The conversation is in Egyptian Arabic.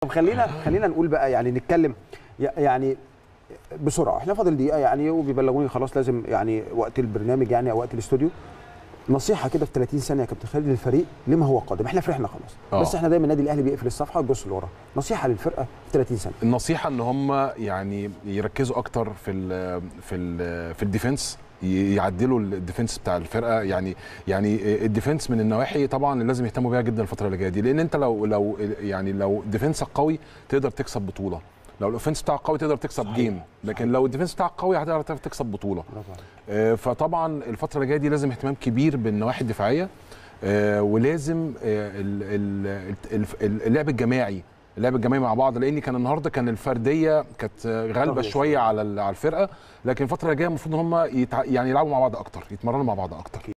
طب خلينا خلينا نقول بقى يعني نتكلم ي- يعني بسرعه احنا فاضل دقيقه يعني وبيبلغوني خلاص لازم يعني وقت البرنامج يعني او وقت الاستوديو نصيحه كده في 30 ثانيه يا كابتن خالد للفريق لما هو قادم احنا فرحنا خلاص آه. بس احنا دايما النادي الاهلي بيقفل الصفحه ويبص لورا نصيحه للفرقه في 30 ثانيه النصيحه ان هم يعني يركزوا اكتر في ال في ال في الديفنس ي- يعدلوا الديفنس بتاع الفرقه يعني يعني الديفنس من النواحي طبعا اللي لازم يهتموا بيها جدا الفتره اللي جايه دي لان انت لو لو يعني لو ديفنسك قوي تقدر تكسب بطوله لو الاوفنس بتاعك قوي تقدر تكسب صحيح. جيم لكن لو الديفنس بتاعك قوي هتقدر تكسب بطوله برافو عليك. آه، فطبعا الفتره اللي جايه دي لازم اهتمام كبير بالنواحي الدفاعيه آه، ولازم آه، ال- ال- ال- ال- اللعب الجماعي اللعب الجماعي مع بعض لان كان النهارده كان الفرديه كانت آه، غالبه طاغية شويه على ال- على الفرقه لكن الفتره الجايه المفروض ان هم يتع... يعني يلعبوا مع بعض اكتر يتمرنوا مع بعض اكتر